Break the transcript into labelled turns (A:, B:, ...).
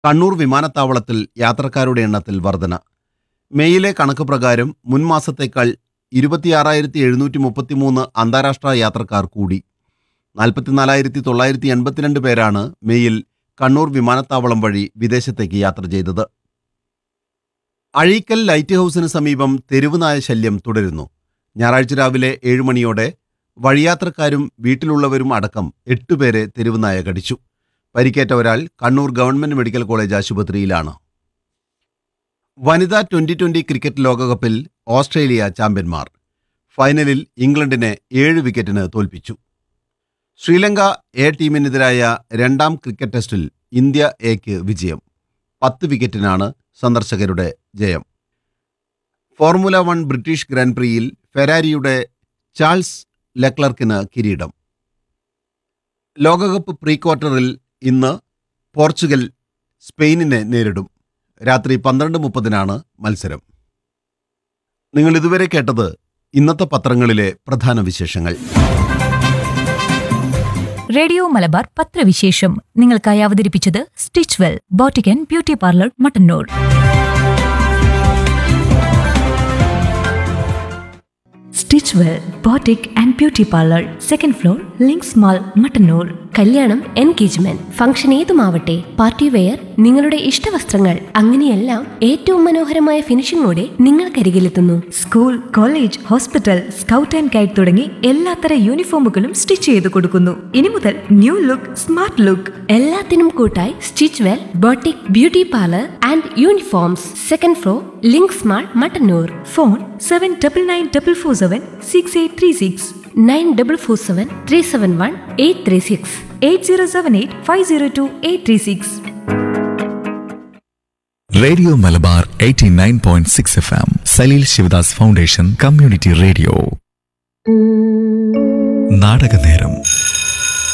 A: കണ്ണൂർ വിമാനത്താവളത്തിൽ യാത്രക്കാരുടെ എണ്ണത്തിൽ വർധന മെയിലെ കണക്ക് പ്രകാരം മുൻ മാസത്തേക്കാൾ ഇരുപത്തിയാറായിരത്തി എഴുന്നൂറ്റി മുപ്പത്തിമൂന്ന് അന്താരാഷ്ട്ര യാത്രക്കാർ കൂടി നാൽപ്പത്തിനാലായിരത്തി തൊള്ളായിരത്തി എൺപത്തിരണ്ട് പേരാണ് മെയിൽ കണ്ണൂർ വിമാനത്താവളം വഴി വിദേശത്തേക്ക് യാത്ര ചെയ്തത് അഴീക്കൽ ലൈറ്റ് ഹൗസിന് സമീപം തെരുവുനായ ശല്യം തുടരുന്നു ഞായറാഴ്ച രാവിലെ ഏഴ് മണിയോടെ വഴിയാത്രക്കാരും വീട്ടിലുള്ളവരും അടക്കം എട്ടുപേരെ തെരുവുനായ കടിച്ചു പരിക്കേറ്റ ഒരാൾ കണ്ണൂർ ഗവൺമെന്റ് മെഡിക്കൽ കോളേജ് ആശുപത്രിയിലാണ് വനിതാ ട്വന്റി ട്വന്റി ക്രിക്കറ്റ് ലോകകപ്പിൽ ഓസ്ട്രേലിയ ചാമ്പ്യന്മാർ ഫൈനലിൽ ഇംഗ്ലണ്ടിനെ ഏഴ് വിക്കറ്റിന് തോൽപ്പിച്ചു ശ്രീലങ്ക എ ടീമിനെതിരായ രണ്ടാം ക്രിക്കറ്റ് ടെസ്റ്റിൽ ഇന്ത്യ എക്ക് വിജയം പത്ത് വിക്കറ്റിനാണ് സന്ദർശകരുടെ ജയം ഫോർമുല വൺ ബ്രിട്ടീഷ് ഗ്രാൻഡ് പ്രിയിൽ ഫെരാരിയുടെ ചാൾസ് ലെക്ലർക്കിന് കിരീടം ലോകകപ്പ് പ്രീ ക്വാർട്ടറിൽ ഇന്ന് പോർച്ചുഗൽ സ്പെയിനിനെ നേരിടും രാത്രി പന്ത്രണ്ട് മുപ്പതിനാണ് മത്സരം നിങ്ങൾ ഇതുവരെ കേട്ടത് ഇന്നത്തെ പത്രങ്ങളിലെ പ്രധാന വിശേഷങ്ങൾ
B: റേഡിയോ മലബാർ പത്രവിശേഷം നിങ്ങൾക്കായി അവതരിപ്പിച്ചത് stitch well boutique and beauty parlour Mattannur stitch well boutique and beauty parlour second floor Links mall Mattannur
C: കല്യാണം എൻഗേജ്മെന്റ് ഫംഗ്ഷൻ ഏതുമാവട്ടെ പാർട്ടി വെയർ നിങ്ങളുടെ ഇഷ്ടവസ്ത്രങ്ങൾ അങ്ങനെയെല്ലാം ഏറ്റവും മനോഹരമായ ഫിനിഷിംഗോടെ നിങ്ങൾക്കരികിലെത്തുന്നു
B: school college hospital scout and guide തുടങ്ങി എല്ലാത്തര യൂണിഫോമുകളും സ്റ്റിച്ച് ചെയ്ത് കൊടുക്കുന്നു ഇനി മുതൽ ന്യൂ ലുക്ക് സ്മാർട്ട് ലുക്ക്
C: എല്ലാത്തിനും കൂട്ടായി stitch well boutique beauty parlour and uniforms second floor Links mall Mattannur
B: phone seven double nine double four seven six eight three six
C: nine double four seven three seven one eight three six
B: eight zero seven eight five zero two eight three six
D: radio Malabar 89.6 F M Salil Sivadas foundation community radio നാടകനേരം